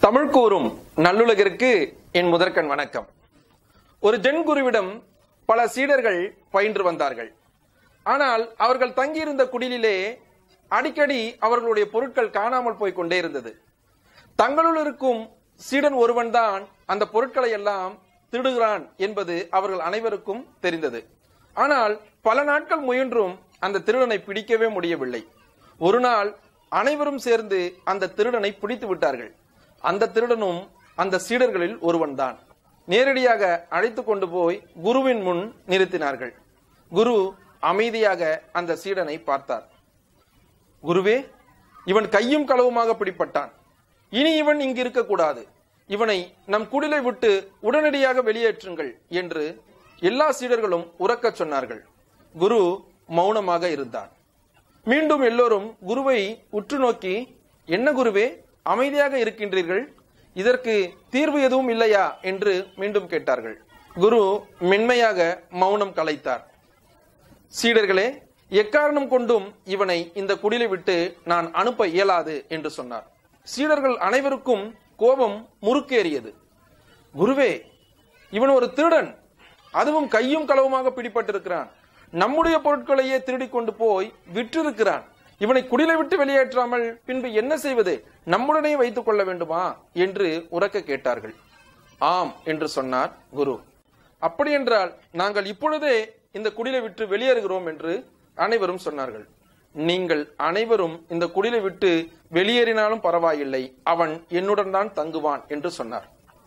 தமிழ் கூறும் நல்லுலகிற்கு என் முதற்கண் வணக்கம் ஒரு ஜென் குருவிடம் பல சீடர்கள் பயின்று வந்தார்கள் ஆனால் அவர்கள் தங்கியிருந்த குடிலிலே அடிக்கடி அவர்களுடைய பொருட்கள் காணாமல் போய் கொண்டே இருந்தது தங்களுள் இருக்கும் சீடன் ஒருவன்தான் அந்த பொருட்களை எல்லாம் திருடுகிறான் என்பது அவர்கள் அனைவருக்கும் தெரிந்தது ஆனால் பல நாட்கள் முயன்றும் அந்த திருடனை பிடிக்கவே முடியவில்லை ஒரு நாள் அனைவரும் சேர்ந்து அந்த திருடனை பிடித்து விட்டார்கள் அந்த திருடனும் அந்த சீடர்களில் ஒருவன்தான் நேரடியாக அழைத்து கொண்டு போய் குருவின் முன் நிறுத்தினார்கள் குரு அமைதியாக அந்த சீடனை பார்த்தார் குருவே இவன் கையும் களவுமாக பிடிப்பட்டான் இனி இவன் இங்கு இருக்கக்கூடாது இவனை நம் குடிலை விட்டு உடனடியாக வெளியேற்றுங்கள் என்று எல்லா சீடர்களும் உறக்கச் சொன்னார்கள் குரு மௌனமாக இருந்தார் மீண்டும் எல்லோரும் குருவை உற்று நோக்கி என்ன குருவே அமைதியாக இருக்கின்றீர்கள் இதற்கு தீர்வு எதுவும் இல்லையா என்று மீண்டும் கேட்டார்கள் குரு மென்மையாக மௌனம் கலைத்தார் சீடர்களே எக்காரணம் கொண்டும் இவனை இந்த குடிலை விட்டு நான் அனுப்ப இயலாது என்று சொன்னார் சீடர்கள் அனைவருக்கும் கோபம் முறுக்கேறியது குருவே இவன் ஒரு திருடன் அதுவும் கையும் களவுமாக பிடிபட்டிருக்கிறான் நம்முடைய பொருட்களையே திருடிக் கொண்டு போய் விற்றிருக்கிறான் இவனை குடிலை விட்டு வெளியேற்றாமல் பின்பு என்ன செய்வது நம்முடனே வைத்துக் கொள்ள வேண்டுமா என்று உறக்க கேட்டார்கள் ஆம் என்று சொன்னார் குரு அப்படியென்றால் நாங்கள் இப்பொழுதே இந்த குடிலை விட்டு வெளியேறுகிறோம் என்று அனைவரும் சொன்னார்கள் நீங்கள் அனைவரும் இந்த குடிலை விட்டு வெளியேறினாலும் பரவாயில்லை அவன் என்னுடன் தான் தங்குவான் என்று சொன்னார்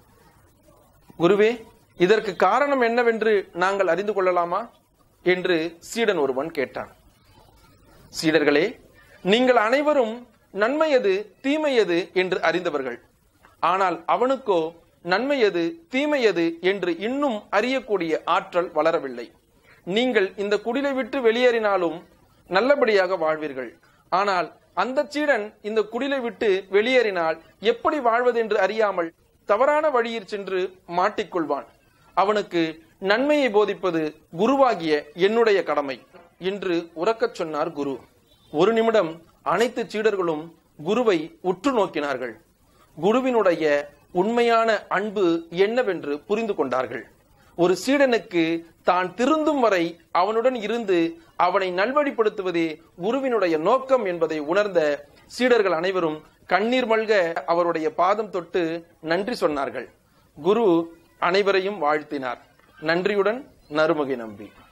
குருவே இதற்கு காரணம் என்னவென்று நாங்கள் அறிந்து கொள்ளலாமா என்று சீடன் ஒருவன் கேட்டான் சீடர்களே நீங்கள் அனைவரும் நன்மை எது தீமை எது என்று அறிந்தவர்கள் ஆனால் அவனுக்கோ நன்மை எது தீமை எது என்று இன்னும் அறியக்கூடிய ஆற்றல் வளரவில்லை நீங்கள் இந்த குடிலை விட்டு வெளியேறினாலும் நல்லபடியாக வாழ்வீர்கள் ஆனால் அந்த சீடன் இந்த குடிலை விட்டு வெளியேறினால் எப்படி வாழ்வது என்று அறியாமல் தவறான வழியில் சென்று மாட்டிக்கொள்வான் அவனுக்கு நன்மையை போதிப்பது குருவாகிய என்னுடைய கடமை என்று உறக்கச் சொன்னார் குரு ஒரு நிமிடம் அனைத்து சீடர்களும் குருவை உற்று நோக்கினார்கள் குருவினுடைய உண்மையான அன்பு என்னவென்று புரிந்து கொண்டார்கள் ஒரு சீடனுக்கு தான் திருந்தும் வரை அவனுடன் இருந்து அவனை நல்வழிப்படுத்துவதே குருவினுடைய நோக்கம் என்பதை உணர்ந்த சீடர்கள் அனைவரும் கண்ணீர் மல்க அவருடைய பாதம் தொட்டு நன்றி சொன்னார்கள் குரு அனைவரையும் வாழ்த்தினார் நன்றியுடன் நறுமுகை நம்பி